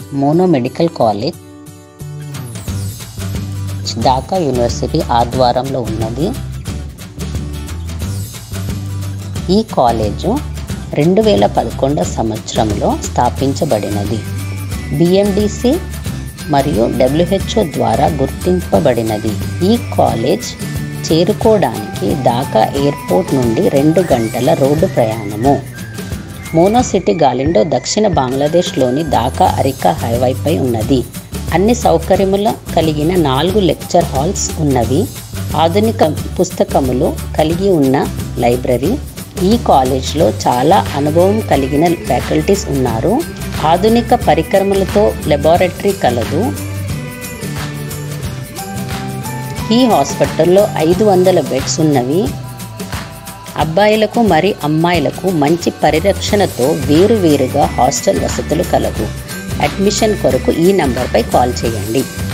mono medical college Dhaka university ఆధ్వర్యంలో ఉన్నది ఈ కాలేజు రెండు వేల పదకొండవ సంవత్సరంలో స్థాపించబడినది బిఎండిసి మరియు డబ్ల్యూహెచ్ఓ ద్వారా గుర్తింపబడినది ఈ కాలేజ్ చేరుకోవడానికి ఢాకా ఎయిర్పోర్ట్ నుండి రెండు గంటల రోడ్డు ప్రయాణము మోనోసిటీ గాలిండో దక్షిణ బంగ్లాదేశ్లోని ఢాకా అరికా హైవేపై ఉన్నది అన్ని సౌకర్యముల కలిగిన నాలుగు లెక్చర్ హాల్స్ ఉన్నవి ఆధునిక పుస్తకములు కలిగి ఉన్న లైబ్రరీ ఈ కాలేజ్లో చాలా అనుభవం కలిగిన ఫ్యాకల్టీస్ ఉన్నారు ఆధునిక పరికరములతో లెబారెటరీ కలదు ఈ హాస్పిటల్లో ఐదు వందల బెడ్స్ ఉన్నవి అబ్బాయిలకు మరి అమ్మాయిలకు మంచి పరిరక్షణతో వేరువేరుగా హాస్టల్ వసతులు కలవు అడ్మిషన్ కొరకు ఈ నంబర్పై కాల్ చేయండి